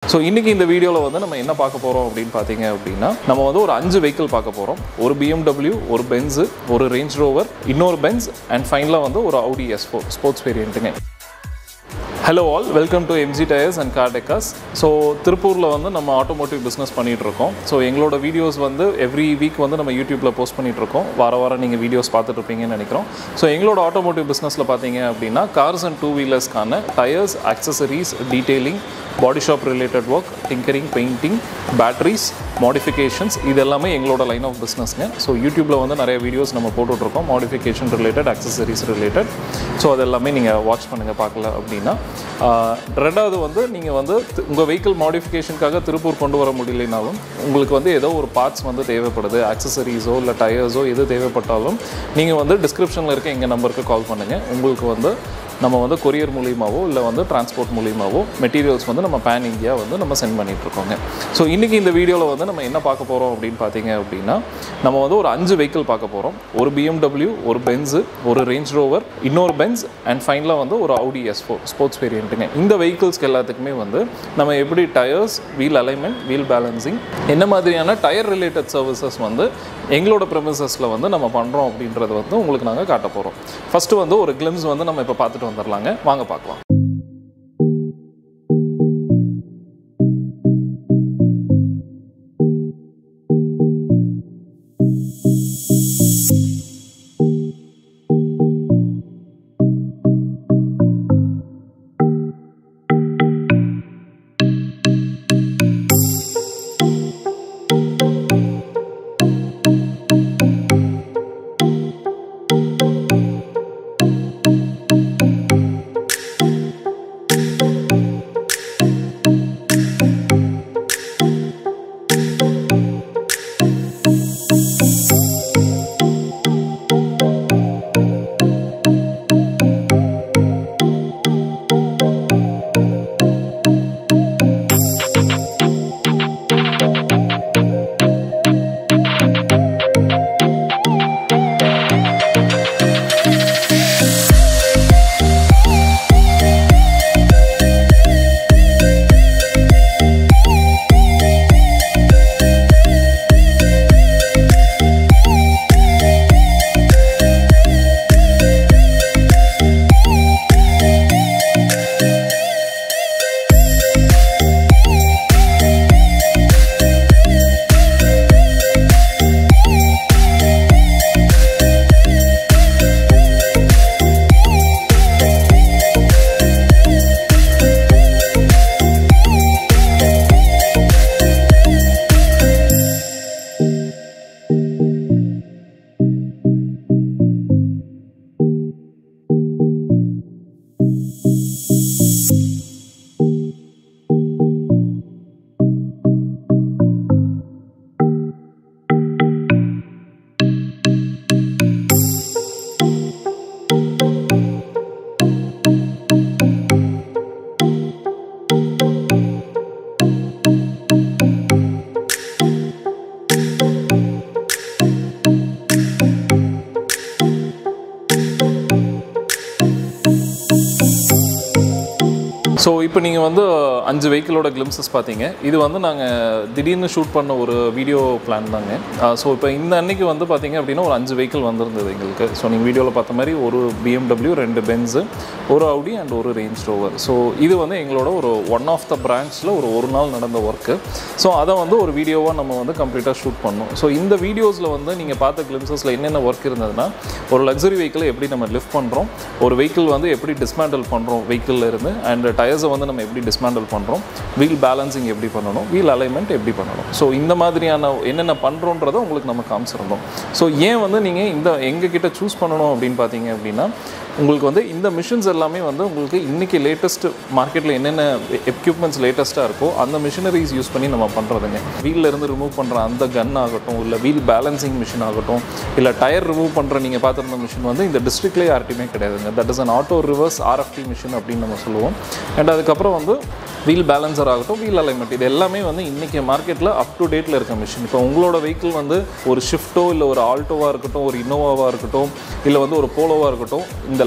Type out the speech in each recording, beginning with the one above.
so இன்றைக்கி இந்த வீடியோவில் வந்து நம்ம என்ன பார்க்க போகிறோம் அப்படின்னு பார்த்தீங்க அப்படின்னா நம்ம வந்து ஒரு அஞ்சு வெஹிக்கிள் பார்க்க போகிறோம் ஒரு BMW ஒரு பென்ஸு ஒரு ரேஞ்ச் ரோவர் இன்னொரு பென்ஸ் அண்ட் ஃபைனலாக வந்து ஒரு Audi S4 ஸ்போர்ட்ஸ் வேரியண்ட்டுங்க hello all welcome to MG tyres and car decors so திருப்பூரில் வந்து நம்ம ஆட்டோமோட்டிவ் பிஸ்னஸ் பண்ணிகிட்டு இருக்கோம் ஸோ எங்களோட வீடியோஸ் வந்து எவ்ரி வீக் வந்து நம்ம யூடியூப்பில் போஸ்ட் பண்ணிட்டு இருக்கோம் வார வாரம் நீங்கள் வீடியோஸ் பார்த்துட்டு இருப்பீங்கன்னு நினைக்கிறோம் ஸோ எங்களோட ஆட்டோமோட்டிவ் பிஸ்னஸில் பார்த்தீங்க அப்படின்னா கார்ஸ் அண்ட் டூ வீலர்ஸ்க்கான tyres accessories detailing body shop related work tinkering painting batteries modifications இது எல்லாமே எங்களோட லைன் ஆஃப் பிஸ்னஸ்ங்க ஸோ யூடியூப்பில் வந்து நிறைய வீடியோஸ் நம்ம போட்டுட்ருக்கோம் modification related accessories related so அது எல்லாமே நீங்கள் வாட்ச் பண்ணுங்கள் பார்க்கல அப்படின்னா ஆஹ், ரெண்டாவது வந்து நீங்கள் வந்து உங்கள் வெஹிக்கிள் மாடிஃபிகேஷனுக்காக திருப்பூர் கொண்டு வர முடியலைனாலும் உங்களுக்கு வந்து ஏதோ ஒரு பார்ட்ஸ் வந்து தேவைப்படுது அக்சசரிஸோ இல்லை டயர்ஸோ எது தேவைப்பட்டாலும் நீங்கள் வந்து டிஸ்கிரிப்ஷனில் இருக்க எங்கள் நம்பருக்கு கால் பண்ணுங்கள் உங்களுக்கு வந்து நம்ம வந்து கொரியர் மூலியமாவோ இல்லை வந்து டிரான்ஸ்போர்ட் மூலியமாவோ மெட்டீரியல்ஸ் வந்து நம்ம பேன் இந்தியா வந்து நம்ம சென்ட் பண்ணிட்டு இருக்கோங்க ஸோ இன்றைக்கி இந்த வீடியோவில் வந்து நம்ம என்ன பார்க்க போகிறோம் அப்படின்னு பார்த்தீங்க அப்படின்னா நம்ம வந்து ஒரு அஞ்சு வெஹிக்கிள் பார்க்க போகிறோம் ஒரு BMW ஒரு பென்ஸு ஒரு ரேஞ்ச் ரோவர் இன்னொரு பென்ஸ் அண்ட் ஃபைனலாக வந்து ஒரு Audi S4 ஸ்போர்ட்ஸ் வேரியண்ட்டுங்க இந்த வெஹிக்கிள்ஸ்க்கு எல்லாத்துக்குமே வந்து நம்ம எப்படி tyres wheel alignment wheel balancing என்ன மாதிரியான டயர் ரிலேட்டட் சர்வீசஸ் வந்து எங்களோட ப்ரெமிசஸில் வந்து நம்ம பண்ணுறோம் அப்படின்றத வந்து உங்களுக்கு நாங்கள் காட்ட போகிறோம் ஃபஸ்ட்டு வந்து ஒரு கிளிம்ஸ் வந்து நம்ம இப்போ பார்த்துட்டு வந்துடலாங்க வாங்க பார்க்கலாம் ஸோ இப்போ நீங்கள் வந்து அஞ்சு வெஹிக்கிளோட கிளிம்சஸ் பார்த்தீங்க இது வந்து நாங்கள் திடீர்னு ஷூட் பண்ண ஒரு வீடியோ பிளான் தாங்க ஸோ இப்போ இந்த அன்னைக்கு வந்து பார்த்தீங்க அப்படின்னா ஒரு அஞ்சு வெஹிக்கிள் வந்திருந்தது எங்களுக்கு ஸோ நீங்கள் வீடியோவில் பார்த்த மாதிரி ஒரு BMW ரெண்டு பென்ஸு ஒரு Audi அண்ட் ஒரு ரேஞ்ச் ரோவர் ஸோ இது வந்து எங்களோட ஒரு ஒன் ஆஃப் த பிரான்ச்சில் ஒரு ஒரு நாள் நடந்த ஒர்க்கு ஸோ அதை வந்து ஒரு வீடியோவாக நம்ம வந்து கம்ப்ளீட்டாக ஷூட் பண்ணோம் ஸோ இந்த வீடியோஸில் வந்து நீங்கள் பார்த்த கிளிம்சஸில் என்னென்ன ஒர்க் இருந்ததுன்னா ஒரு லக்ஸரி வெஹிக்கிளை எப்படி நம்ம லிஃப்ட் பண்ணுறோம் ஒரு வெஹிக்கிள் வந்து எப்படி டிஸ்மேண்டில் பண்ணுறோம் வெஹிக்கிளில் இருந்து அண்ட் டயர்ஸை வந்து நம்ம எப்படி டிஸ்மேண்டில் பண்ணுறோம் வீல் பேலன்சிங் எப்படி பண்ணணும் வீல் அலைன்மெண்ட் எப்படி பண்ணணும் ஸோ இந்த மாதிரியான என்னென்ன பண்ணுறோன்றதை உங்களுக்கு நம்ம காமிச்சிருந்தோம் ஸோ ஏன் வந்து நீங்கள் இந்த எங்ககிட்ட சூஸ் பண்ணணும் அப்படின்னு பார்த்தீங்க அப்படின்னா உங்களுக்கு வந்து இந்த மிஷின்ஸ் எல்லாமே வந்து உங்களுக்கு இன்றைக்கி லேட்டஸ்ட் மார்க்கெட்டில் என்னென்ன எக்யூப்மெண்ட்ஸ் லேட்டஸ்ட்டாக இருக்கோ அந்த மிஷினரிஸ் யூஸ் பண்ணி நம்ம பண்ணுறதுங்க வீல்ல இருந்து ரிமூவ் பண்ணுற அந்த கன் ஆகட்டும் இல்லை வீல் பேலன்சிங் மிஷின் ஆகட்டும் இல்லை டயர் ரிமூவ் பண்ணுற நீங்கள் பார்த்துருந்த மிஷின் வந்து இந்த டிஸ்ட்ரிக்ட்லேயே யார்ட்டையுமே கிடையாதுங்க that is an auto reverse RFT machine அப்படின்னு நம்ம சொல்லுவோம் அண்ட் அதுக்கப்புறம் வந்து வீல் பேலன்சர் ஆகட்டும் வீல் அலைன்மெண்ட் இது எல்லாமே வந்து இன்றைக்கி மார்க்கெட்டில் அப் டு டேட்டில் இருக்க மிஷின் இப்போ உங்களோட வெஹிக்கிள் வந்து ஒரு ஷிஃப்ட்டோ இல்லை ஒரு ஆல்ட்டோவாக இருக்கட்டும் ஒரு இன்னோவாவாக இருக்கட்டும் இல்லை வந்து ஒரு போலோவாக இருக்கட்டும் இந்த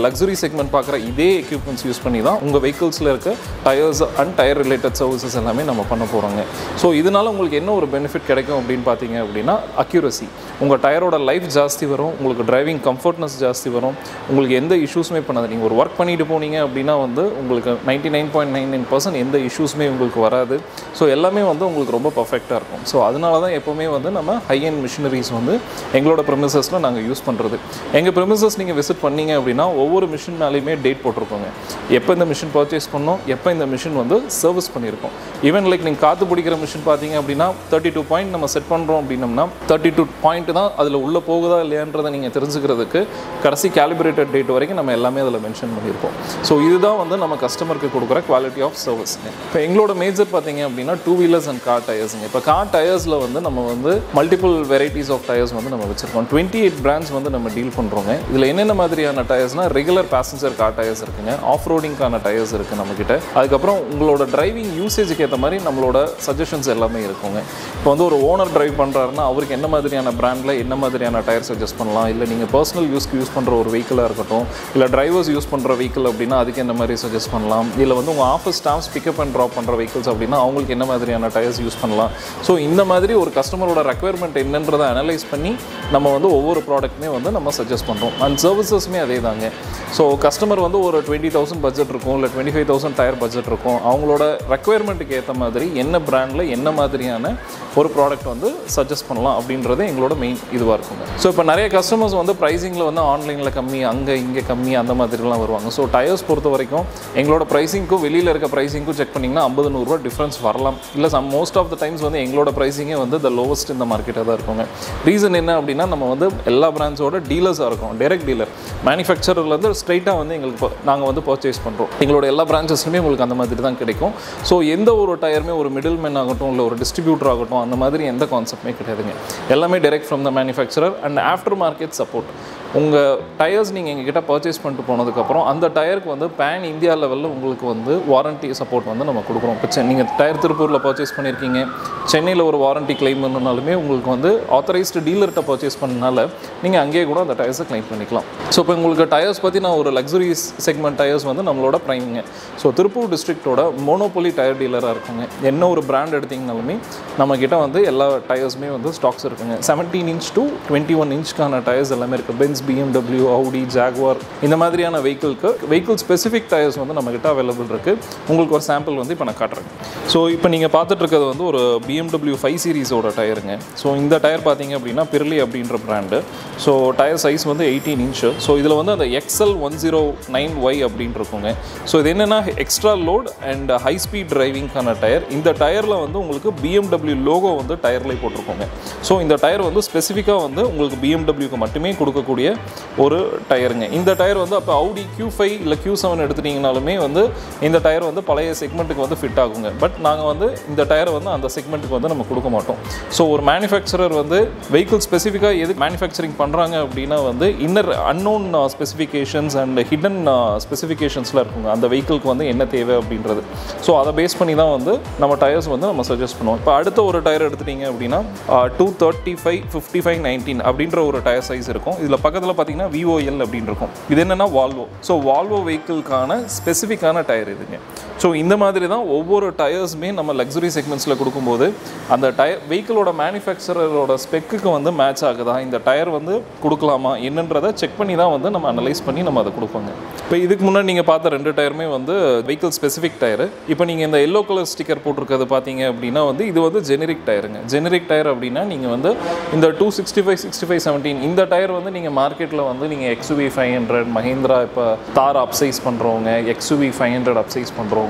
லக்ஸுரி செக்மெண்ட் பார்க்குற இதே எக்யூப்மெண்ட்ஸ் யூஸ் பண்ணி தான் உங்கள் வெஹிக்கிள்ஸில் இருக்க tyres and tyre related services எல்லாமே நம்ம பண்ண போகிறோங்க ஸோ இதனால் உங்களுக்கு என்ன ஒரு பெனிஃபிட் கிடைக்கும் அப்படின்னு பார்த்தீங்க அப்படின்னா அக்யூரசி உங்கள் டயரோட லைஃப் ஜாஸ்தி வரும் உங்களுக்கு டிரைவிங் கம்ஃபர்ட்னஸ் ஜாஸ்தி வரும் உங்களுக்கு எந்த இஷ்யூஸுமே பண்ணாது நீங்கள் ஒரு ஒர்க் பண்ணிட்டு போனீங்க அப்படின்னா வந்து உங்களுக்கு ninety nine point nine nine percent எந்த இஷ்யூஸுமே உங்களுக்கு வராது ஸோ எல்லாமே வந்து உங்களுக்கு ரொம்ப பர்ஃபெக்டாக இருக்கும் ஸோ அதனால தான் எப்போவுமே வந்து நம்ம ஹை அண்ட் மிஷினரிஸ் வந்து எங்களோட ப்ரெமிசஸில் நாங்கள் யூஸ் பண்ணுறது எங்கள் ப்ரெமிசஸ் நீங்கள் விசிட் பண்ணீங்க அப்படின்னா ஒவ்வொரு மிஷின்னாலையுமே டேட் போட்டிருக்கோங்க எப்போ இந்த மிஷின் பர்ச்சேஸ் பண்ணோம் எப்போ இந்த மிஷின் வந்து சர்வீஸ் பண்ணியிருக்கோம் ஈவன் லைக் நீங்கள் காற்று பிடிக்கிற மிஷின் பார்த்தீங்க அப்படின்னா தேர்ட்டி டூ பாயிண்ட் நம்ம செட் பண்ணுறோம் அப்படின்னம்னா தேர்ட்டி டூ பாயிண்ட் தான் அதில் உள்ளே போகுதா இல்லையான்றதை நீங்கள் தெரிஞ்சுக்கிறதுக்கு கடைசி கேலிபிரேட்டட் டேட் வரைக்கும் நம்ம எல்லாமே அதில் மென்ஷன் பண்ணியிருப்போம் ஸோ இதுதான் வந்து நம்ம கஸ்டமருக்கு கொடுக்குற குவாலிட்டி ஆஃப் சர்வீஸ்ங்க இப்போ எங்களோட மேஜர் பார்த்தீங்க அப்படின்னா டூ வீலர்ஸ் அண்ட் கார் டயர்ஸுங்க இப்போ கார் டயர்ஸில் வந்து நம்ம வந்து மல்டிபிள் வெரைட்டிஸ் ஆஃப் டயர்ஸ் வந்து நம்ம வச்சுருக்கோம் டுவெண்ட்டி எயிட் பிராண்ட்ஸ் வந்து நம்ம டீல் பண்ணுறோங்க இதில் என்னென்ன மாதிரியான டயர்ஸ்னால் ரெகுலர் பேசஞ்சர் கார் டயர்ஸ் இருக்குங்க ஆஃப் ரோடிங்கான டயர்ஸ் இருக்குது நம்மக்கிட்ட அதுக்கப்புறம் உங்களோட டிரைவிங் யூசேஜுக்கு ஏற்ற மாதிரி நம்மளோட சஜஷன்ஸ் எல்லாமே இருக்குங்க இப்போ வந்து ஒரு ஓனர் டிரைவ் பண்ணுறாருன்னா அவருக்கு என்ன மாதிரியான பிராண்டில் என்ன மாதிரியான டயர் சஜஸ்ட் பண்ணலாம் இல்லை நீங்கள் பர்சனல் யூஸ்க்கு யூஸ் பண்ணுற ஒரு வெஹிக்கிளாக இருக்கட்டும் இல்லை டிரைவர்ஸ் யூஸ் பண்ணுற வெஹிக்கிள் அப்படின்னா அதுக்கு என்ன மாதிரி சஜஸ்ட் பண்ணலாம் இல்லை வந்து உங்கள் office staffs pickup and drop பண்ணுற வெஹிக்கிள்ஸ் அப்படின்னா அவங்களுக்கு என்ன மாதிரியான டயர்ஸ் யூஸ் பண்ணலாம் ஸோ இந்த மாதிரி ஒரு கஸ்டமரோட ரெக்குயர்மெண்ட் என்னன்றதை அனலைஸ் பண்ணி நம்ம வந்து ஒவ்வொரு ப்ராடக்ட்டுமே வந்து நம்ம சஜஸ்ட் பண்ணுறோம் அண்ட் சர்வீசஸுமே அதே தாங்க ஸோ கஸ்டமர் வந்து ஒரு டுவெண்ட்டி தௌசண்ட் பட்ஜெட் இருக்கும் இல்லை twenty five thousand tyre budget இருக்கும் அவங்களோட ரெக்குயர்மெண்ட்டுக்கு ஏற்ற மாதிரி என்ன பிராண்டில் என்ன மாதிரியான ஒரு ப்ராடக்ட் வந்து சஜஸ்ட் பண்ணலாம் அப்படின்றது எங்களோட மெயின் இதுவாக இருக்குங்க ஸோ இப்போ நிறைய கஸ்டமர்ஸ் வந்து ப்ரைஸிங்கில் வந்து ஆன்லைனில் கம்மி அங்கே இங்கே கம்மி அந்த மாதிரிலாம் வருவாங்க ஸோ டயர்ஸ் பொறுத்த வரைக்கும் எங்களோட ப்ரைஸிங்க்கும் வெளியில் இருக்க ப்ரைஸிங்க்கும் செக் பண்ணிங்கன்னா ஐம்பது நூறுரூவா டிஃப்ரென்ஸ் வரலாம் இல்லை some most of the times வந்து எங்களோட ப்ரைஸிங்கே வந்து த லோவஸ்ட் இந்த மார்க்கெட்டாக தான் இருக்குங்க ரீசன் என்ன அப்படின்னா நம்ம வந்து எல்லா பிராண்ட்ஸோட டீலர்ஸாக இருக்கோம் டைரக்ட் டீலர் மேனுஃபேக்சரர்லேருந்து ஸ்ட்ரைட்டாக வந்து எங்களுக்கு நாங்கள் வந்து பர்ச்சேஸ் பண்ணுறோம் எங்களோட எல்லா பிரான்ச்சஸ்லையுமே உங்களுக்கு அந்த மாதிரி தான் கிடைக்கும் ஸோ எந்த ஒரு டயருமே ஒரு மிடில் மேன் ஆகட்டும் இல்லை ஒரு டிஸ்ட்ரிபியூட்டர் ஆகட்டும் அந்த மாதிரி எந்த கான்செப்ட்மே கிடையாதுங்க எல்லாமே direct from the manufacturer and after market support உங்கள் டயர்ஸ் நீங்கள் எங்ககிட்ட பர்ச்சேஸ் பண்ணிட்டு போனதுக்கப்புறம் அந்த டயருக்கு வந்து பேன் இந்தியா லெவலில் உங்களுக்கு வந்து வாரண்ட்டி சப்போர்ட் வந்து நம்ம கொடுக்குறோம் இப்போ சென்னை நீங்கள் டயர் திருப்பூரில் பர்ச்சேஸ் பண்ணியிருக்கீங்க சென்னையில் ஒரு வாரண்ட்டி கிளைம் பண்ணனாலுமே உங்களுக்கு வந்து ஆத்தரைஸ்டு டீலர்கிட்ட பர்ச்சேஸ் பண்ணனால நீங்கள் அங்கேயே கூட அந்த டயர்ஸை கிளைம் பண்ணிக்கலாம் ஸோ இப்போ உங்களுக்கு டயர்ஸ் பற்றி நான் ஒரு லக்ஸுரி செக்மெண்ட் டயர்ஸ் வந்து நம்மளோட ப்ரைமிங்க ஸோ திருப்பூர் டிஸ்ட்ரிக்ட்டோட மோனோபொலி டயர் டீலராக இருக்குங்க என்ன ஒரு பிராண்ட் எடுத்திங்கனாலுமே நம்மக்கிட்ட வந்து எல்லா டயர்ஸுமே வந்து ஸ்டாக்ஸ் இருக்குங்க seventeen inch to twenty one இன்ச்க்கான டயர்ஸ் எல்லாமே இருக்குது பென்ஸ் பிஎம்டபிள்யூ அவுடி ஜாக்வார் இந்த மாதிரியான வெஹிக்கிள்க்கு வெஹிக்கிள் ஸ்பெசிஃபிக் டயர்ஸ் வந்து நம்மக்கிட்ட அவைலபிள் இருக்குது உங்களுக்கு ஒரு சாம்பிள் வந்து இப்போ நான் காட்டுறேன் ஸோ இப்போ நீங்கள் பார்த்துட்டு இருக்கிறது வந்து ஒரு பிஎம்டபிள்யூ ஃபைவ் சீரிஸோட டயருங்க ஸோ இந்த டயர் பார்த்தீங்க அப்படின்னா பிர்லி அப்படின்ற பிராண்டு ஸோ டயர் சைஸ் வந்து எயிட்டீன் இன்ச்சு ஸோ இதில் வந்து அந்த XL one zero nine Y அப்படின்னு இருக்குங்க ஸோ இது என்னென்னா extra load and high speed டிரைவிங்க்கான டயர் இந்த டயரில் வந்து உங்களுக்கு பிஎம்டபிள்யூ லோகோ வந்து டயர்லேயே போட்டிருக்கோங்க ஸோ இந்த டயர் வந்து ஸ்பெசிஃபிக்காக வந்து உங்களுக்கு பிஎம்டபிள்யூக்கு மட்டுமே கொடுக்கக்கூடிய ஒரு டயருங்க இந்த டயர் வந்து அப்போ அவுடி கியூ ஃபைவ் இல்லை கியூ செவன் எடுத்துட்டிங்கனாலுமே வந்து இந்த டயர் வந்து பழைய செக்மெண்ட்டுக்கு வந்து ஃபிட் ஆகுங்க பட் நாங்கள் வந்து இந்த டயரை வந்து அந்த செக்மெண்ட்டுக்கு வந்து நம்ம கொடுக்க மாட்டோம் ஸோ ஒரு மேனுஃபேக்சரர் வந்து வெஹிக்கிள் ஸ்பெசிஃபிக்காக எது மேனுஃபேக்சரிங் பண்ணுறாங்க அப்படின்னா வந்து inner unknown specifications and hidden ஸ்பெசிஃபிகேஷன்ஸில் இருக்குங்க அந்த வெஹிக்கிளுக்கு வந்து என்ன தேவை அப்படின்றது ஸோ அதை பேஸ் பண்ணி தான் வந்து நம்ம டயர்ஸ் வந்து நம்ம சஜஸ்ட் பண்ணுவோம் இப்போ அடுத்த ஒரு டயர் எடுத்துட்டீங்க அப்படின்னா two thirty five fifty five nineteen அப்படின்ற ஒரு டயர் சைஸ் இருக்கும் இதில் பக்கத்தில் பார்த்தீங்கன்னா விஓஎல் அப்படின்னு இருக்கும் இது என்னென்னா வால்வோ ஸோ வால்வோ வெஹிக்கிள்க்கான ஸ்பெசிஃபிக்கான டயர் இதுங்க ஸோ இந்த மாதிரி தான் ஒவ்வொரு டயர்ஸுமே நம்ம லக்ஸுரி செக்மெண்ட்ஸில் கொடுக்கும்போது அந்த டயர் வெஹிக்கிளோட மேனுஃபேக்சரரோட ஸ்பெக்குக்கு வந்து மேட்ச் ஆகுதா இந்த டயர் வந்து கொடுக்கலாமா என்னன்றதை செக் பண்ணி தான் வந்து நம்ம அனலைஸ் பண்ணி நம்ம அதை கொடுப்போங்க இப்போ இதுக்கு முன்னாடி நீங்கள் பார்த்த ரெண்டு டயருமே வந்து வெஹிக்கிள் ஸ்பெசிஃபிக் டயர் இப்போ நீங்கள் இந்த எல்லோ கலர் ஸ்டிக்கர் போட்டிருக்கிறது பார்த்தீங்க அப்படின்னா வந்து இது வந்து ஜெனரிக் டயருங்க ஜெனரிக் டயர் அப்படின்னா நீங்கள் வந்து இந்த two sixty five sixty five seventeen இந்த டயர் வந்து நீங்கள் மார்க்கெட்டில் வந்து நீங்கள் எக்ஸுவி ஃபைவ் ஹண்ட்ரட் மஹேந்திரா இப்போ தார் அப்சைஸ் பண்ணுறவங்க எக்ஸுவி ஃபைவ் ஹண்ட்ரட் அப்சைஸ் பண்ணுறவங்க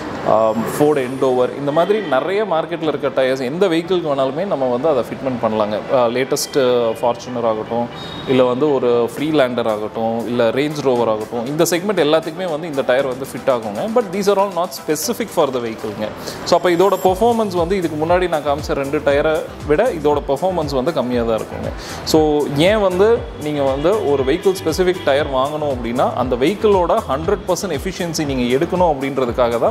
ஃபோர்டு எண்டோவர் இந்த மாதிரி நிறைய மார்க்கெட்டில் இருக்க டயர்ஸ் எந்த வெஹிக்கிளுக்கு வேணாலுமே நம்ம வந்து அதை ஃபிட்மெண்ட் பண்ணலாங்க லேட்டஸ்ட்டு ஃபார்ச்சுனர் ஆகட்டும் இல்லை வந்து ஒரு ஃப்ரீ லேண்டர் ஆகட்டும் இல்லை ரேஞ்ச் ரோவர் ஆகட்டும் இந்த செக்மெண்ட் எல்லாத்துக்குமே வந்து இந்த டயர் வந்து ஃபிட் ஆகுங்க but these are all not specific for the வெஹிக்கிள்ங்க ஸோ அப்போ இதோட பெர்ஃபார்மன்ஸ் வந்து இதுக்கு முன்னாடி நான் காமிச்ச ரெண்டு டயரை விட இதோட பெர்ஃபார்மன்ஸ் வந்து கம்மியாக தான் இருக்குங்க ஸோ ஏன் வந்து நீங்கள் வந்து ஒரு வெஹிக்கிள் ஸ்பெசிஃபிக் டயர் வாங்கணும் அப்படின்னா அந்த வெஹிக்கிளோட ஹண்ட்ரட் பர்சன்ட் எஃபிஷியன்சி நீங்கள் எடுக்கணும் அப்படின்றதுக்காக தான் உங்களுக்கு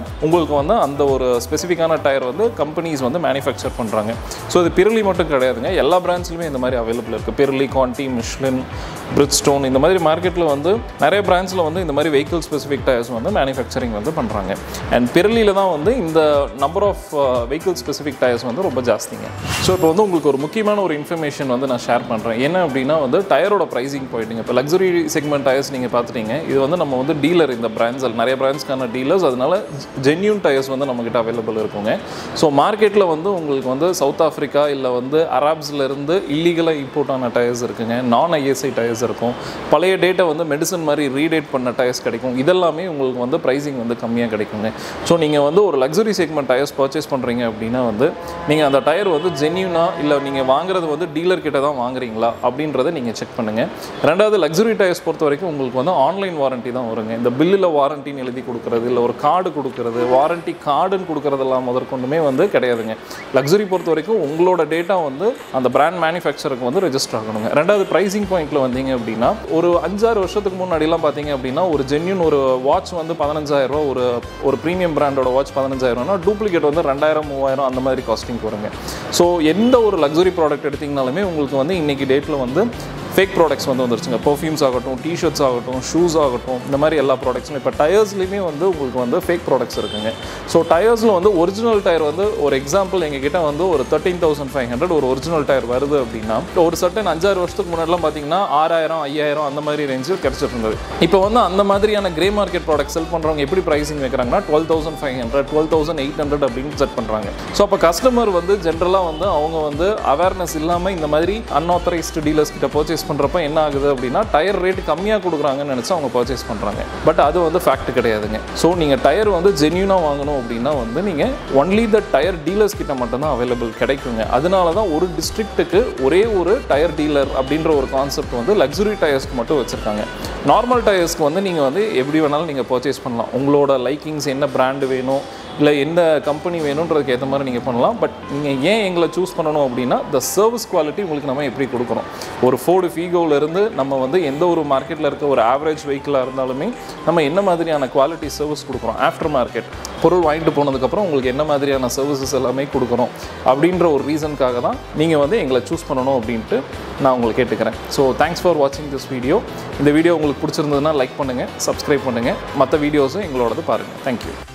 உங்களுக்கு வந்து அந்த ஒரு ஸ்பெசிஃபிக்கான டயர் வந்து கம்பெனிஸ் வந்து மேனுஃபேக்சர் பண்ணுறாங்க ஸோ இது பிரிலி மட்டும் கிடையாதுங்க எல்லா பிராண்ட்ஸ்லையுமே இந்த மாதிரி அவைலபிள் இருக்குது பிரிலி கான்டி மிஷ்லின் பிரிட்ஸ்டோன் இந்த மாதிரி மார்க்கெட்டில் வந்து நிறைய பிராண்ட்ஸில் வந்து இந்த மாதிரி வெஹிக்கிள் ஸ்பெசிஃபிக் டயர்ஸ் வந்து மேனுஃபேக்சரிங் வந்து பண்ணுறாங்க அண்ட் பிறலியில் தான் வந்து இந்த number of vehicle specific tyres வந்து ரொம்ப ஜாஸ்திங்க ஸோ இப்போ வந்து உங்களுக்கு ஒரு முக்கியமான ஒரு இன்ஃபர்மேஷன் வந்து நான் ஷேர் பண்ணுறேன் என்ன அப்படின்னா வந்து டயரோட ப்ரைஸிங் போயிட்டுங்க இப்போ லக்ஸுரி செக்மெண்ட் டயர்ஸ் நீங்கள் பார்த்துட்டீங்க இது வந்து நம்ம வந்து டீலர் இந்த பிராண்ட்ஸ் நிறைய பிராண்ட்ஸ்க்கான டீலர்ஸ் அதனால ஜென்யூன் டயர்ஸ் வந்து நம்மக்கிட்ட அவைலபிள் இருக்குங்க ஸோ மார்க்கெட்டில் வந்து உங்களுக்கு வந்து சவுத் ஆஃப்ரிக்கா இல்லை வந்து அராப்ஸ்லேருந்து இல்லீகலாக இம்போர்ட் ஆன டயர்ஸ் இருக்குங்க நான் ஐஎஸ்ஐ டயர்ஸ் இருக்கும் பழைய டேட்டை வந்து மெடிசன் மாதிரி ரீடேட் பண்ண டயர்ஸ் கிடைக்கும் இதெல்லாமே உங்களுக்கு வந்து ப்ரைஸிங் வந்து கம்மியாக கிடைக்குங்க ஸோ நீங்கள் வந்து ஒரு லக்ஸுரி செக்மெண்ட் டயர்ஸ் பர்ச்சேஸ் பண்ணுறீங்க அப்படின்னா வந்து நீங்கள் அந்த டயர் வந்து ஜென்யூனா இல்லை நீங்கள் வாங்குறது வந்து டீலர் கிட்ட தான் வாங்குறீங்களா அப்படின்றத நீங்கள் செக் பண்ணுங்கள் ரெண்டாவது லக்ஸுரி டயர்ஸ் பொறுத்த வரைக்கும் உங்களுக்கு வந்து ஆன்லைன் வாரண்ட்டி தான் வருங்க இந்த பில்லில் வாரண்டின்னு எழுதி கொடுக்குறது இல்லை ஒரு கார்டு கொடுக்குறது வாரண்ட்டி கார்டுன்னு கொடுக்குறதெல்லாம் முதற்கொண்டுமே வந்து கிடையாதுங்க லக்ஸுரி பொறுத்த வரைக்கும் உங்களோட டேட்டா வந்து அந்த பிராண்ட் மேனுஃபேக்சருக்கு வந்து ரெஜிஸ்டர் ஆகணுங்க ரெண்டாவது ப்ரைசிங் பாயிண்ட்டில் வந்தீங்க அப்படின்னா ஒரு அஞ்சாறு வருஷத்துக்கு முன்னாடிலாம் பார்த்தீங்க அப்படின்னா ஒரு ஜென்யூன் ஒரு வாட்ச் வந்து பதினஞ்சாயிரம் ரூபா ஒரு ஒரு ப்ரீமியம் பிராண்டோட வாட்ச் பதினஞ்சாயிரம்னா டூப்ளிகேட் வந்து ரெண்டாயிரம் மூவாயிரம் அந்த மாதிரி காஸ்டிங் வருங்க ஸோ எந்த ஒரு லக்ஸுரி ப்ராடக்ட் எடுத்திங்கனாலுமே உங்களுக்கு வந்து இன்றைக்கி டேட்டில் வந்து ஃபேக் ப்ராடக்ட்ஸ் வந்து வந்துருச்சுங்க பர்ஃப்யூம்ஸ் ஆகட்டும் டிஷர்ட்ஸ் ஆகட்டும் ஷூஸ் ஆகட்டும் இந்த மாதிரி எல்லா ப்ராடக்ட்ஸும் இப்போ டயர்ஸ்லையுமே வந்து உங்களுக்கு வந்து ஃபேக் ப்ராடக்ட்ஸ் இருக்குங்க ஸோ டயர்ஸில் வந்து ஒரிஜினல் டயர் வந்து ஒரு எக்ஸாம்பிள் எங்ககிட்ட வந்து ஒரு தேர்ட்டீன் தௌசண்ட் ஃபைவ் ஹண்ட்ரட் ஒரு ஒரிஜினல் டயர் வருது அப்படின்னா ஒரு சர்டன் அஞ்சாறு வருஷத்துக்கு முன்னாடிலாம் பார்த்தீங்கன்னா ஆறாயிரம் ஐயாயிரம் அந்த மாதிரி ரேஞ்சில் கிடச்சிட்டு இருந்தது இப்போ வந்து அந்த மாதிரியான கிரே மார்க்கெட் ப்ராடக்ட் செல் பண்ணுறவங்க எப்படி ப்ரைசிங் வைக்கிறாங்கன்னா twelve thousand five hundred twelve thousand eight hundred அப்படின்னு செட் பண்ணுறாங்க ஸோ அப்போ கஸ்டமர் வந்து ஜென்ரலாக வந்து அவங்க வந்து அவேர்னஸ் இல்லாமல் இந்த மாதிரி அன்ஆத்தரைஸ்டு டீலர்ஸ் கிட்ட பர்ச்சேஸ் பண்ணுறப்ப என்ன ஆகுது அப்படின்னா டயர் ரேட் கம்மியாக கொடுக்குறாங்கன்னு நினச்சி அவங்க பர்ச்சேஸ் பண்ணுறாங்க பட் அது வந்து ஃபேக்ட் கிடையாதுங்க ஸோ நீங்கள் டயர் வந்து ஜென்யூனாக வாங்கணும் அப்படின்னா வந்து நீங்கள் ஒன்லி த டயர் டீலர்ஸ் கிட்ட மட்டும்தான் அவைலபிள் கிடைக்குங்க அதனால தான் ஒரு டிஸ்ட்ரிக்ட்டுக்கு ஒரே ஒரு டயர் டீலர் அப்படின்ற ஒரு கான்செப்ட் வந்து லக்ஸுரி டயர்ஸ்க்கு மட்டும் வச்சுருக்காங்க நார்மல் டயர்ஸ்க்கு வந்து நீங்கள் வந்து எப்படி வேணாலும் நீங்கள் பர்ச்சேஸ் பண்ணலாம் உங்களோட லைக்கிங்ஸ் என்ன பிராண்டு வேணும் இல்லை எந்த கம்பெனி வேணுன்றதுக்கு ஏற்ற மாதிரி நீங்கள் பண்ணலாம் பட் நீங்கள் ஏன் எங்களை சூஸ் பண்ணணும் அப்படின்னா த சர்வீஸ் குவாலிட்டி உங்களுக்கு நம்ம எப்படி கொடுக்குறோம் ஒரு ஃபோர்டு ஃபீகோவிலேருந்து நம்ம வந்து எந்த ஒரு மார்க்கெட்டில் இருக்க ஒரு ஆவரேஜ் வெஹிக்கிளாக இருந்தாலுமே நம்ம என்ன மாதிரியான குவாலிட்டி சர்வீஸ் கொடுக்குறோம் ஆஃப்டர் மார்க்கெட் பொருள் வாங்கிட்டு போனதுக்கப்புறம் உங்களுக்கு என்ன மாதிரியான சர்வீசஸ் எல்லாமே கொடுக்குறோம் அப்படின்ற ஒரு ரீசனுக்காக தான் நீங்கள் வந்து எங்களை சூஸ் பண்ணணும் அப்படின்ட்டு நான் உங்களுக்கு கேட்டுக்கிறேன் ஸோ தேங்க்ஸ் ஃபார் வாட்சிங் திஸ் வீடியோ இந்த வீடியோ உங்களுக்கு பிடிச்சிருந்ததுன்னா லைக் பண்ணுங்கள் சப்ஸ்கிரைப் பண்ணுங்கள் மற்ற வீடியோஸும் எங்களோடது பாருங்கள் தேங்க்யூ